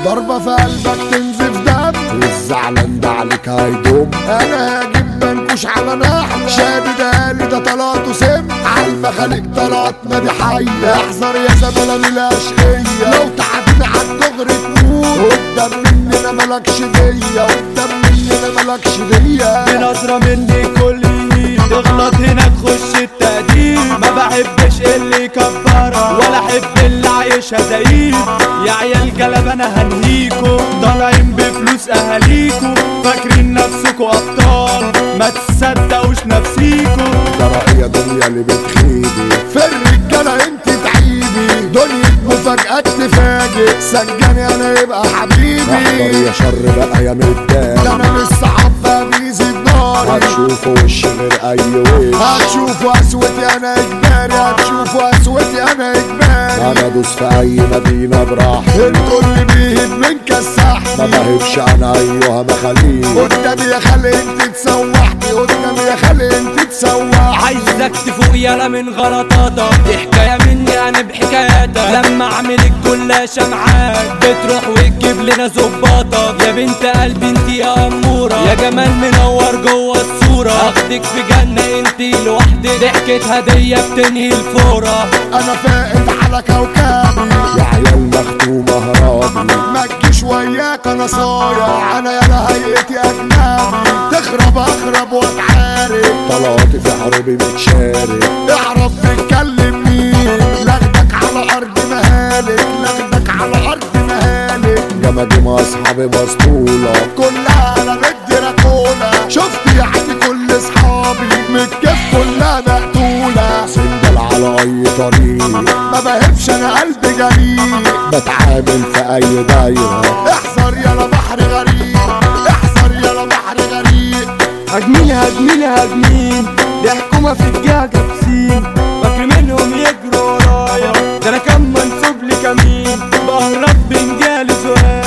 ضربة في قلبك تنزف دم والزعلان ده عليك هيدوم انا هجيب منكوش على نحل شادد قالي ده طلعته سم عالمخالق طلعتنا دي حية احذر يا زملاء من الاشقية لو تعبني عالدغري تموت قدام مننا ملكش دية قدام مننا ملكش دية بنظرة مني كل يمين تغلط هنا تخش التقديم ما بحبش اللي يكبرها ولا احب اللي عايشها زيي يا عيال جلب انا هنهيكوا طالعين بفلوس اهاليكوا فاكرين نفسكوا ابطال ما تصدقوش نفسيكوا ده رأي دنيا اللي بتخيبي في الرجالة انت تعيبي دنيا مفاجآت تفاجئ سجاني انا يبقى حبيبي احضر يا شر بقى يا متضايق ده انا مش صعب بيزيد ناري هتشوفوا وش غير اي وش هتشوفوا قسوتي انا اجباري هتشوفوا قسوتي انا اجباري انا ادوس في اي مدينة براحتي الكل بيهب من كساحتي ما بهبش انا ايها مخاليق قدامي يا خالي انت تسوحتي قدامي يا خالي انت تسوحتي عايزك تفوق يالا من غلطاتك دي حكاية مني انا بحكاياتك لما اعمل الجلاشة معاك بتروح وتجيب لنا ظباطك يا بنت قلبي انت يا امورة يا جمال منور جوه الصورة اخدك في جنة انت لوحدك ضحكة هدية بتنهي الفورة انا فائت على كوكبي يا عيال مختومة هرابي ما تجيش وياك انا صايع انا يالا هيئتي اجنبي تخرب اخرب واتعارك طلعت في حروبي متشارك اعرف تتكلم مين لاخدك على ارض مهالك لاخدك على ارض مهالك جماجم اصحابي مسطولة كلها انا بدي راكونا شفت يعني كل اصحابي متكف كلها مقتولة سندل على اي طريق ما بهبش انا قلبي جريء بتعامل في اي دايرة احذر يا بحر غريب احذر يا بحر غريب هجمين هجمين هجمين دي حكومة في الجهة كابسين فاكر منهم يجروا ورايا ده انا كان منسوب لي كمين بهرب بين جالي زهاق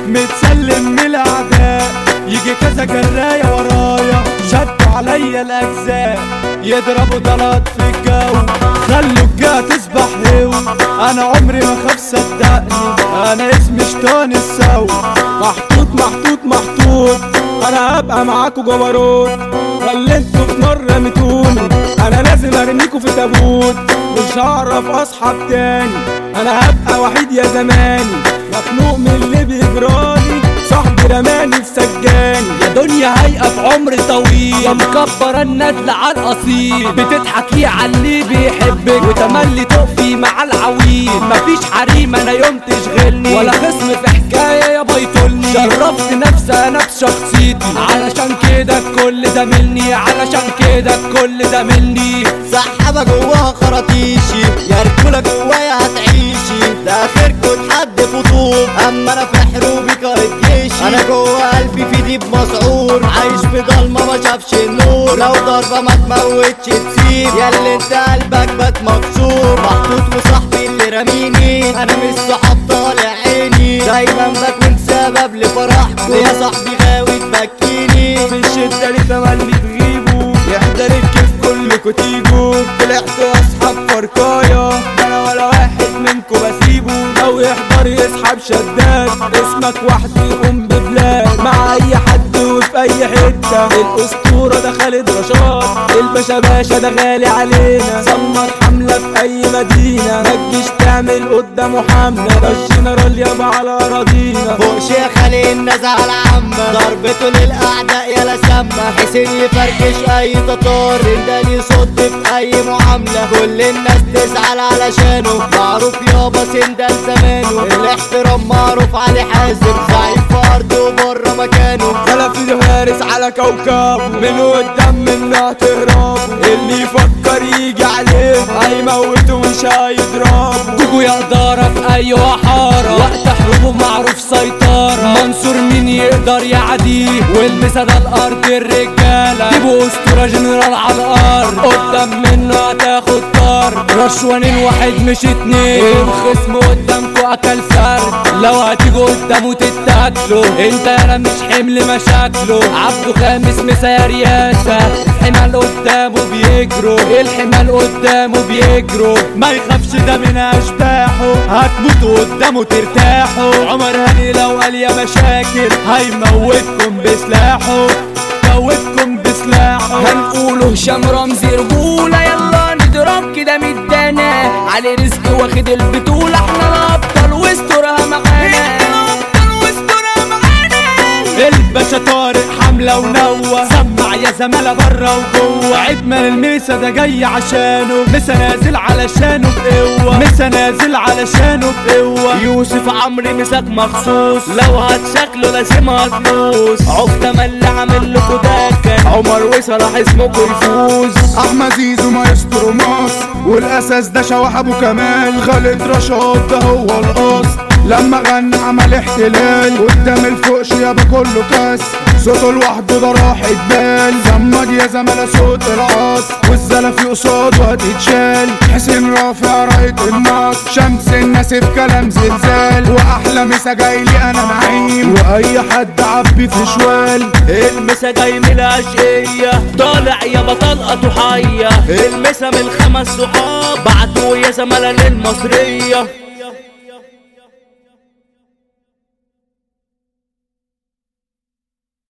متسلم من الاعداء يجي كذا جراية ورايا شدوا عليا الاجزاء يضربوا ضلات في الجو خلوا الجهة تسبح هو انا عمري ما خاف صدقني انا اسمي شطان السو محطوط محطوط محطوط انا هبقى معاكوا جبروت خلي انتوا في نار رميتوني انا لازم ارميكوا في تابوت مش هعرف اصحى تاني انا هبقى وحيد يا زماني مخنوق من اللي بيجرالي صاحبي رماني في سجاني يا دنيا هيئة في عمر طويل يا مكبرة الندل على الأصيل بتضحكي على اللي بيحبك وتملي تقفي مع العويل مفيش حريم أنا يوم تشغلني ولا خصم في حكاية يا بيطولني شرفت نفسي أنا بشخصيتي علشان كده الكل زميلني علشان كده الكل زميلني سحابة جواها خراطيشي يا رجولة جوايا هتعيشي ده اخركوا تحدي فطوم اما انا في حروبي قائد جيشي انا جوا قلبي في ديب مسعور عايش في ضلمة ما شافش النور لو ضربة ما تموتش تسيب يا اللي انت قلبك بات مكسور محطوط وصاحبي اللي رميني انا مش صحاب طالع عيني دايما بكون سبب لفرحكم يا صاحبي غاوي تبكيني في الشدة اللي تملي تغيبوا يحضر الكيف كلكوا تيجوا طلعتوا اصحاب فرقايا انا ولا واحد منكوا بسيبه لو يحضر يسحب شداد اسمك وحده يقوم ببلاد مع اي حد وفي اي حتة الاسطورة ده خالد رشاد الباشا باشا ده غالي علينا سمر حملة في اي مدينة ما تجيش تعمل قدامه حملة ده الجنرال يابا على اراضينا فوق شيخ علي النزعة العامة ضربته للأعداء يا لسمة حسين يفركش أي تطار رندان يصد في أي معاملة كل الناس تزعل علشانه معروف يابا سندان زمانه الاحترام معروف علي حازم زعيم في أرضه وبره مكانه خلف الهارس على كوكب من قدام منه تهرب اللي يفكر يجي عليه هيموته مش هيضرب جوجو يا دارة في أي حارة وقت حروبه معروف سيطرة منصور مين يقدر يعديه والمسا ده الأرض الرجالة جيبوا أسطورة جنرال على الأرض قدام منه هتاخد طار رشوانين واحد مش اتنين الخصم قدامكوا أكل فرد لو هتيجوا قدامه تتاكلوا انت يا مش حمل مشاكله عبده خامس مسا رياسة الحمال قدامه بيجروا الحمال قدامه بيجروا ما يخافش ده من اشباحه هتموتوا قدامه ترتاحوا عمر هاني لو قال يا مشاكل هيموتكم بسلاحه موتكم بسلاحه هنقوله هشام رمزي رجولة يلا نضرب كده مدانا علي رزق واخد البطولة احنا الأبطال واسترها معانا الباشا طارق حملة ونوة سمع يا زمالة برا وجوه عيد ما الميسا ده جاي عشانه مسا نازل علشانه بقوة مسا نازل علشانه بقوة يوسف عمرو مساك مخصوص لو هتشكله لازم هتدوس عقدة ما اللي عامل لكوا ده كان عمر وصلاح اسمكوا يفوز احمد زيزو مايسترو مصر والاساس ده شواح ابو كمال خالد رشاد ده هو الاصل لما غنى عمل احتلال قدام الفوقش يابا كله كاس صوته لوحده ده راحة بال زمد يا زمالة صوت العصر والزلفي قصاده هتتشال حسين رافع راية النصر شمس الناس في كلام زلزال واحلى مسا جايلي انا نعيم واي حد عبي في شوال المسا جاي من العشقية طالع يا بطلقة حية المسا من الخمس صحاب بعتوا يا زملاء للمصرية